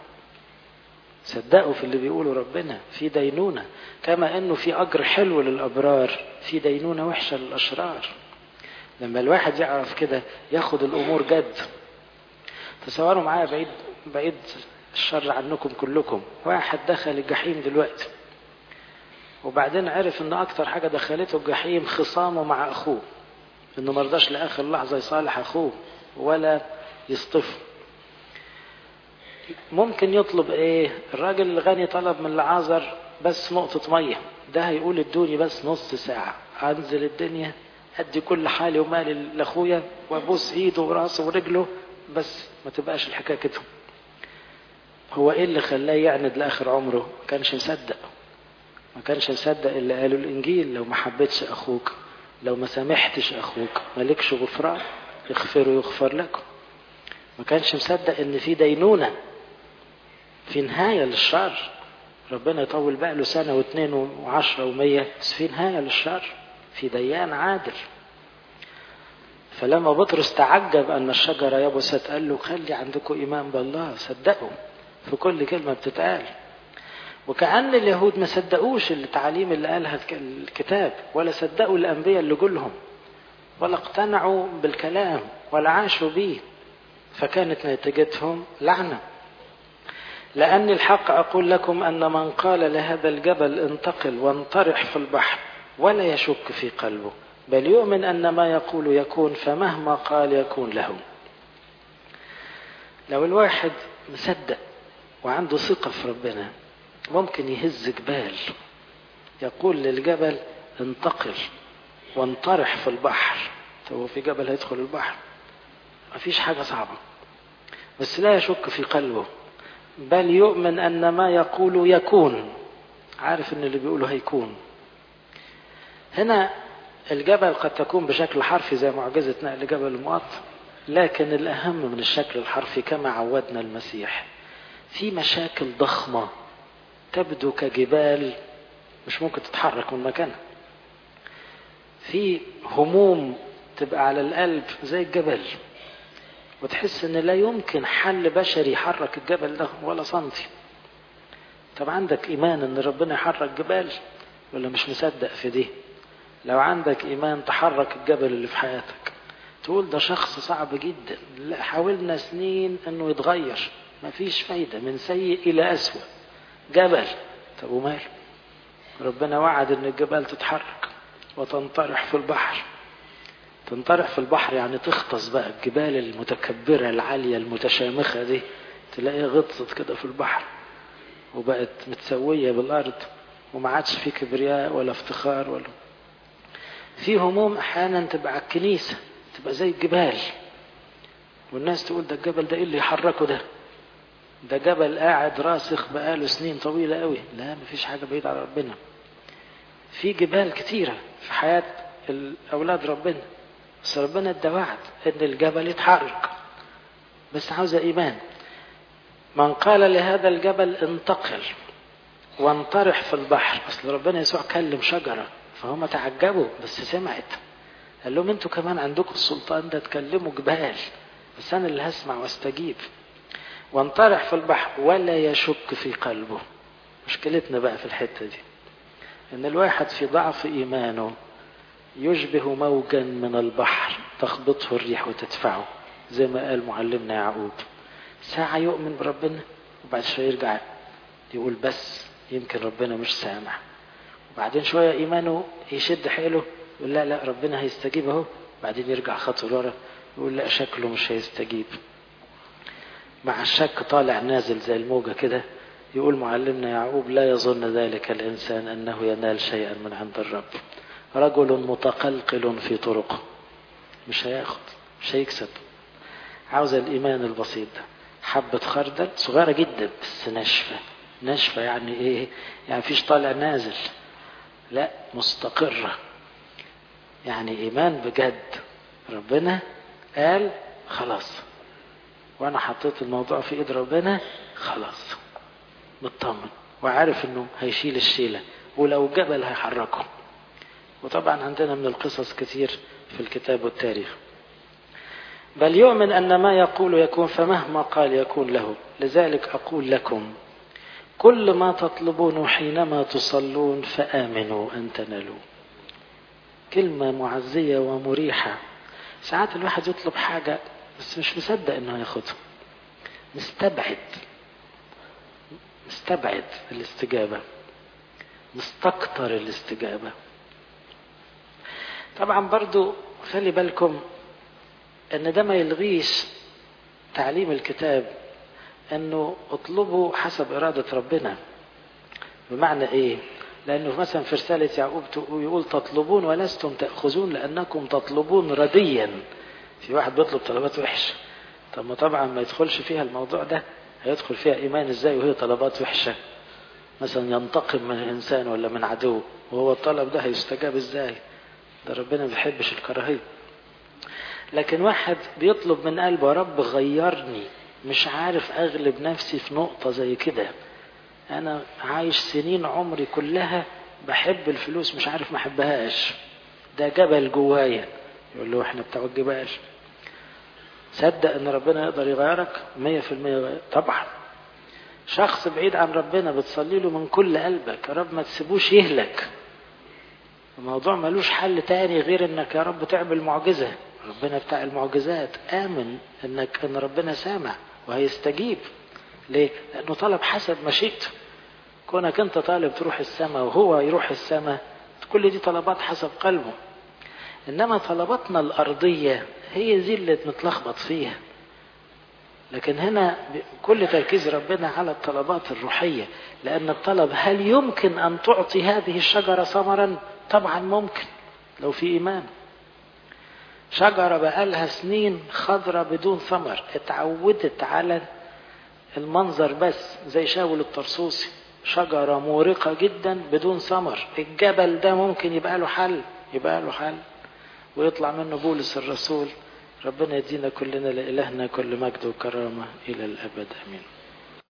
صدقوا في اللي بيقولوا ربنا في دينونة كما انه في اجر حلو للابرار في دينونة وحشة للاشرار لما الواحد يعرف كده ياخد الامور جد تصوروا معايا بعيد بعيد الشر عنكم كلكم واحد دخل الجحيم دلوقتي وبعدين عرف ان اكتر حاجة دخلته الجحيم خصامه مع اخوه انه مرضاش لاخر لحظه يصالح اخوه ولا يصطفه ممكن يطلب ايه الراجل الغني طلب من العازر بس نقطة مية ده هيقول ادوني بس نص ساعة انزل الدنيا ادي كل حالي ومالي لاخويا وابوس ايده وراسه ورجله بس ما تبقاش الحكاية كده هو ايه اللي خلاه يعند لاخر عمره ما كانش مصدق ما كانش مصدق اللي قاله الانجيل لو ما حبيتش اخوك لو ما سامحتش اخوك مالكش غفران اغفروا يغفر لكم ما كانش مصدق ان في دينونة في نهاية للشر ربنا يطول باله سنة واثنين وعشرة ومية بس في نهاية للشر في ديان عادل فلما بطرس تعجب أن الشجرة يبست قال له خلي عندكم إيمان بالله صدقوا في كل كلمة بتتقال وكأن اليهود ما صدقوش التعاليم اللي قالها الكتاب ولا صدقوا الأنبياء اللي قولهم ولا اقتنعوا بالكلام ولا عاشوا به فكانت نتيجتهم لعنة لأن الحق أقول لكم أن من قال لهذا الجبل انتقل وانطرح في البحر ولا يشك في قلبه بل يؤمن أن ما يقول يكون فمهما قال يكون له لو الواحد مصدق وعنده ثقة في ربنا ممكن يهز جبال يقول للجبل انتقل وانطرح في البحر هو في جبل هيدخل البحر مفيش حاجة صعبة بس لا يشك في قلبه بل يؤمن أن ما يقول يكون عارف أن اللي بيقوله هيكون هنا الجبل قد تكون بشكل حرفي زي معجزة نقل جبل المؤط لكن الأهم من الشكل الحرفي كما عودنا المسيح في مشاكل ضخمة تبدو كجبال مش ممكن تتحرك من مكانها في هموم تبقى على القلب زي الجبل وتحس ان لا يمكن حل بشري يحرك الجبل ده ولا سنتي طب عندك ايمان ان ربنا يحرك جبال ولا مش مصدق في دي لو عندك ايمان تحرك الجبل اللي في حياتك تقول ده شخص صعب جدا لا حاولنا سنين انه يتغير مفيش فايدة من سيء الى اسوأ جبل طب وماله ربنا وعد ان الجبال تتحرك وتنطرح في البحر تنطرح في البحر يعني تغطس بقى الجبال المتكبرة العالية المتشامخة دي تلاقيها غطست كده في البحر وبقت متسوية بالأرض وما عادش في كبرياء ولا افتخار ولا في هموم أحيانا تبقى على الكنيسة تبقى زي الجبال والناس تقول ده الجبل ده ايه اللي يحركه ده ده جبل قاعد راسخ بقاله سنين طويلة قوي لا مفيش حاجة بعيد على ربنا في جبال كتيرة في حياة أولاد ربنا بس ربنا ادى وعد ان الجبل يتحرك بس عاوزة ايمان من قال لهذا الجبل انتقل وانطرح في البحر اصل ربنا يسوع كلم شجرة فهم تعجبوا بس سمعت قال لهم انتوا كمان عندكم السلطان ده تكلموا جبال بس انا اللي هسمع واستجيب وانطرح في البحر ولا يشك في قلبه مشكلتنا بقى في الحتة دي ان الواحد في ضعف ايمانه يشبه موجا من البحر تخبطه الريح وتدفعه زي ما قال معلمنا يعقوب ساعة يؤمن بربنا وبعد شوية يرجع يقول بس يمكن ربنا مش سامع وبعدين شوية إيمانه يشد حيله يقول لا لا ربنا هيستجيب أهو بعدين يرجع خطوة لورا يقول لا شكله مش هيستجيب مع الشك طالع نازل زي الموجة كده يقول معلمنا يعقوب لا يظن ذلك الإنسان أنه ينال شيئا من عند الرب رجل متقلقل في طرقه مش هياخد مش هيكسب عاوز الإيمان البسيط ده حبة خردل صغيرة جدا بس ناشفة ناشفة يعني إيه يعني فيش طالع نازل لا مستقرة يعني إيمان بجد ربنا قال خلاص وأنا حطيت الموضوع في إيد ربنا خلاص مطمن وعارف إنه هيشيل الشيلة ولو جبل هيحركه وطبعا عندنا من القصص كثير في الكتاب والتاريخ بل يؤمن أن ما يقول يكون فمهما قال يكون له لذلك أقول لكم كل ما تطلبون حينما تصلون فآمنوا أن تنالوا كلمة معزية ومريحة ساعات الواحد يطلب حاجة بس مش مصدق انه هياخدها مستبعد مستبعد الاستجابة مستكتر الاستجابة طبعا برضو خلي بالكم ان ده ما يلغيش تعليم الكتاب انه اطلبوا حسب ارادة ربنا بمعنى ايه لانه مثلا في رسالة يعقوب يقول تطلبون ولستم تأخذون لانكم تطلبون رديا في واحد بيطلب طلبات وحشة طب ما طبعا ما يدخلش فيها الموضوع ده هيدخل فيها ايمان ازاي وهي طلبات وحشة مثلا ينتقم من انسان ولا من عدو وهو الطلب ده هيستجاب ازاي ده ربنا ما بيحبش الكراهية لكن واحد بيطلب من قلبه يا رب غيرني مش عارف اغلب نفسي في نقطة زي كده انا عايش سنين عمري كلها بحب الفلوس مش عارف ما احبهاش ده جبل جوايا يقول له احنا بتوع الجبال صدق ان ربنا يقدر يغيرك مية في المية طبعا شخص بعيد عن ربنا بتصلي له من كل قلبك يا رب ما تسيبوش يهلك الموضوع ملوش حل تاني غير انك يا رب تعمل معجزة ربنا بتاع المعجزات آمن انك ان ربنا سامع وهيستجيب ليه؟ لأنه طلب حسب مشيئته كونك أنت طالب تروح السماء وهو يروح السماء كل دي طلبات حسب قلبه إنما طلباتنا الأرضية هي دي اللي متلخبط فيها لكن هنا كل تركيز ربنا على الطلبات الروحية لأن الطلب هل يمكن أن تعطي هذه الشجرة ثمرا طبعا ممكن لو في إيمان شجرة بقالها سنين خضرة بدون ثمر اتعودت على المنظر بس زي شاول الطرسوسي شجرة مورقة جدا بدون ثمر الجبل ده ممكن يبقى له حل يبقى له حل ويطلع منه بولس الرسول ربنا يدينا كلنا لإلهنا كل مجد وكرامة إلى الأبد أمين